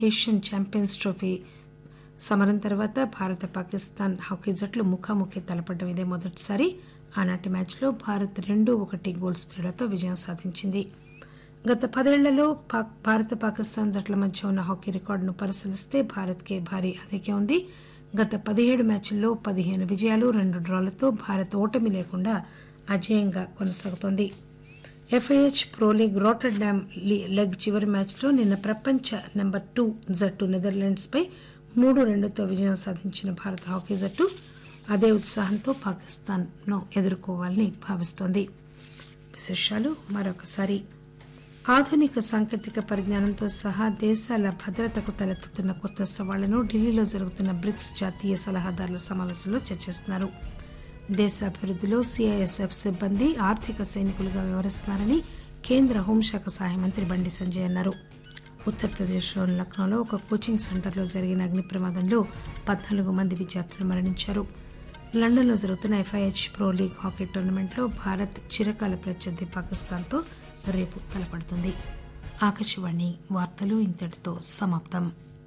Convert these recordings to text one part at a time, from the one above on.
Asian champions trophy సమరం తర్వాత భారత పాకిస్తాన్ హాకీ జట్లు ముఖాముఖి తలపడడం ఇదే మొదటిసారి ఆనాటి మ్యాచ్లో భారత్ రెండు ఒకటి గోల్స్ తేడాతో విజయం సాధించింది గత పదేళ్లలో పాక్ భారత పాకిస్తాన్ జట్ల మధ్య ఉన్న హాకీ రికార్డును పరిశీలిస్తే భారత్కే భారీ ఆధిక్యం ఉంది గత పదిహేడు మ్యాచ్ల్లో పదిహేను విజయాలు రెండు డ్రాలతో భారత్ ఓటమి లేకుండా అజేయంగా కొనసాగుతోంది FIH pro league Rotterdam leg చివరి మ్యాచ్లో నిన్న ప్రపంచ నెంబర్ టూ జట్టు నెదర్లాండ్స్ పై మూడు రెండుతో విజయం సాధించిన భారత హాకీ జట్టు అదే ఉత్సాహంతో పాకిస్తాన్ ను ఎదుర్కోవాలని భావిస్తోంది విశేషాలు మరొకసారి ఆధునిక సాంకేతిక పరిజ్ఞానంతో సహా దేశాల భద్రతకు తలెత్తుతున్న కొత్త సవాళ్లను ఢిల్లీలో జరుగుతున్న బ్రిక్స్ జాతీయ సలహాదారుల సమావేశంలో చర్చిస్తున్నారు దేశాభివృద్దిలో సిఐఎస్ఎఫ్ సిబ్బంది ఆర్థిక సైనికులుగా వ్యవహరిస్తున్నారని కేంద్ర హోంశాఖ సహాయ మంత్రి బండి సంజయ్ అన్నారు ఉత్తరప్రదేశ్లోని లక్నోలో ఒక కోచింగ్ సెంటర్లో జరిగిన అగ్ని ప్రమాదంలో పద్నాలుగు మంది విద్యార్థులు మరణించారు లండన్లో జరుగుతున్న ఎఫ్ఐహెచ్ ప్రో లీగ్ హాకీ టోర్నమెంట్లో భారత్ చిరకాల ప్రత్యర్థి పాకిస్తాన్తో రేపు తలపడుతుంది ఆకాశవాణి వార్తలు ఇంతటితో సమాప్తం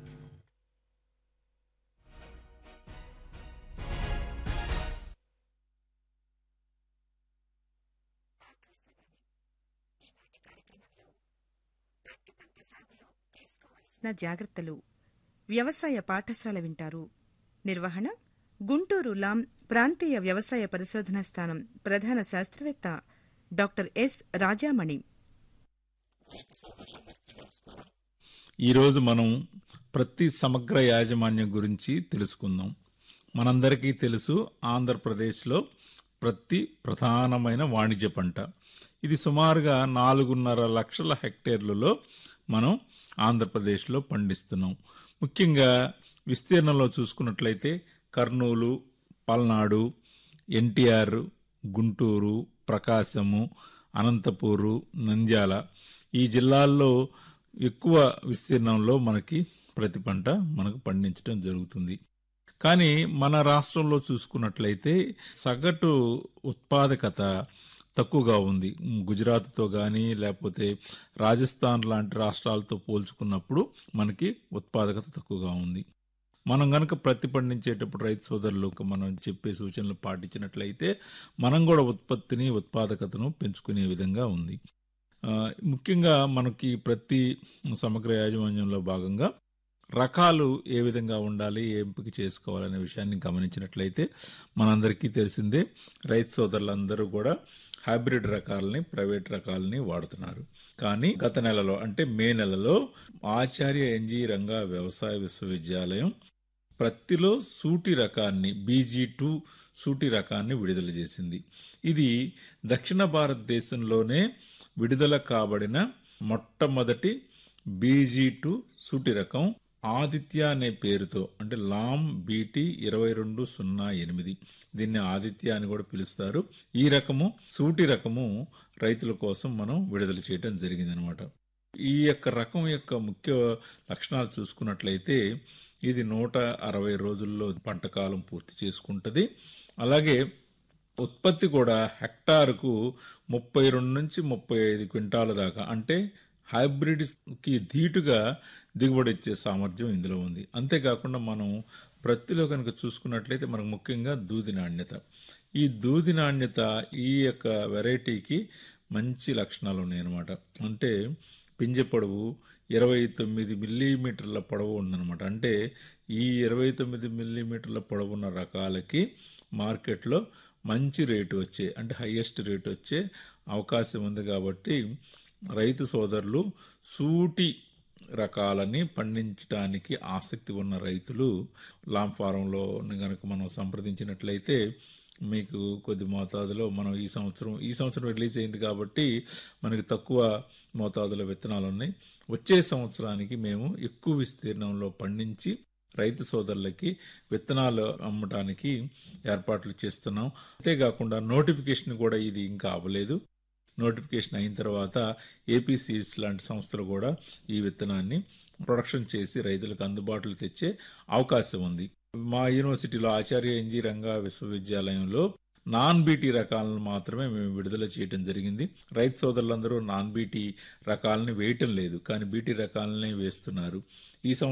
నా జాగ్రత్తలు వ్యవసాయ పాఠశాల వింటారు నిర్వహణ గుంటూరు లాం ప్రాంతీయ వ్యవసాయ పరిశోధనా స్థానం ప్రధాన శాస్త్రవేత్త డాక్టర్ ఎస్ రాజామణి ఈరోజు మనం ప్రతి సమగ్ర యాజమాన్యం గురించి తెలుసుకుందాం మనందరికీ తెలుసు ఆంధ్రప్రదేశ్లో ప్రతి ప్రధానమైన వాణిజ్య పంట ఇది సుమారుగా నాలుగున్నర లక్షల హెక్టేర్లలో మనం ఆంధ్రప్రదేశ్లో పండిస్తున్నాం ముఖ్యంగా విస్తీర్ణంలో చూసుకున్నట్లయితే కర్నూలు పల్నాడు ఎన్టీఆర్ గుంటూరు ప్రకాశము అనంతపూరు నంద్యాల ఈ జిల్లాల్లో ఎక్కువ విస్తీర్ణంలో మనకి ప్రతి పంట మనకు పండించడం జరుగుతుంది కానీ మన రాష్ట్రంలో చూసుకున్నట్లయితే సగటు ఉత్పాదకత తక్కువగా ఉంది గుజరాత్తో కానీ లేకపోతే రాజస్థాన్ లాంటి రాష్ట్రాలతో పోల్చుకున్నప్పుడు మనకి ఉత్పాదకత తక్కువగా ఉంది మనం గనక ప్రతి పండించేటప్పుడు రైతు సోదరులకు మనం చెప్పే సూచనలు పాటించినట్లయితే మనం కూడా ఉత్పత్తిని ఉత్పాదకతను పెంచుకునే విధంగా ఉంది ముఖ్యంగా మనకి ప్రతి సమగ్ర యాజమాన్యంలో భాగంగా రకాలు ఏ విధంగా ఉండాలి ఎంపిక చేసుకోవాలనే విషయాన్ని గమనించినట్లయితే మనందరికీ తెలిసిందే రైతు సోదరులందరూ కూడా హైబ్రిడ్ రకాలని ప్రైవేట్ రకాలని వాడుతున్నారు కానీ గత నెలలో అంటే మే నెలలో ఆచార్య ఎన్జీ రంగా వ్యవసాయ విశ్వవిద్యాలయం ప్రత్తిలో సూటి రకాన్ని బీజీ టూ సూటి రకాన్ని విడుదల చేసింది ఇది దక్షిణ భారతదేశంలోనే విడుదల కాబడిన మొట్టమొదటి బీజీ టూ సూటి రకం ఆదిత్య అనే పేరుతో అంటే లామ్ బీటీ ఇరవై రెండు సున్నా ఎనిమిది దీన్ని ఆదిత్య అని కూడా పిలుస్తారు ఈ రకము సూటి రకము రైతుల కోసం మనం విడుదల చేయడం జరిగిందనమాట ఈ యొక్క రకం యొక్క ముఖ్య లక్షణాలు చూసుకున్నట్లయితే ఇది నూట అరవై రోజుల్లో పంట కాలం పూర్తి చేసుకుంటుంది అలాగే ఉత్పత్తి కూడా హెక్టార్కు ముప్పై రెండు నుంచి ముప్పై ఐదు క్వింటాల దాకా అంటే హైబ్రిడ్కి ధీటుగా దిగుబడి ఇచ్చే సామర్థ్యం ఇందులో ఉంది అంతేకాకుండా మనం ప్రత్తిలో కనుక చూసుకున్నట్లయితే మనకు ముఖ్యంగా దూది నాణ్యత ఈ దూది నాణ్యత ఈ యొక్క వెరైటీకి మంచి లక్షణాలు ఉన్నాయన్నమాట అంటే పింజ పొడవు ఇరవై తొమ్మిది మిల్లీమీటర్ల పొడవు ఉందన్నమాట అంటే ఈ ఇరవై తొమ్మిది మిల్లీమీటర్ల పొడవున్న రకాలకి మార్కెట్లో మంచి రేటు వచ్చే అంటే హయ్యెస్ట్ రేటు వచ్చే అవకాశం ఉంది కాబట్టి రైతు సోదరులు సూటి రకాలని పండించడానికి ఆసక్తి ఉన్న రైతులు లాం ఫారంలో కనుక మనం సంప్రదించినట్లయితే మీకు కొద్ది మోతాదులో మనం ఈ సంవత్సరం ఈ సంవత్సరం రిలీజ్ అయింది కాబట్టి మనకి తక్కువ మోతాదులో విత్తనాలు ఉన్నాయి వచ్చే సంవత్సరానికి మేము ఎక్కువ విస్తీర్ణంలో పండించి రైతు సోదరులకి విత్తనాలు అమ్మటానికి ఏర్పాట్లు చేస్తున్నాం అంతేకాకుండా నోటిఫికేషన్ కూడా ఇది ఇంకా అవ్వలేదు నోటిఫికేషన్ అయిన తర్వాత ఏపీసీఎస్ లాంటి సంస్థలు కూడా ఈ విత్తనాన్ని ప్రొడక్షన్ చేసి రైతులకు అందుబాటులో తెచ్చే అవకాశం ఉంది మా యూనివర్సిటీలో ఆచార్య ఎన్జీ రంగా విశ్వవిద్యాలయంలో నాన్ బీటీ రకాలను మాత్రమే మేము విడుదల చేయడం జరిగింది రైతు సోదరులందరూ నాన్ బీటీ రకాలని వేయటం లేదు కానీ బీటీ రకాలనే వేస్తున్నారు ఈ సంవత్సరం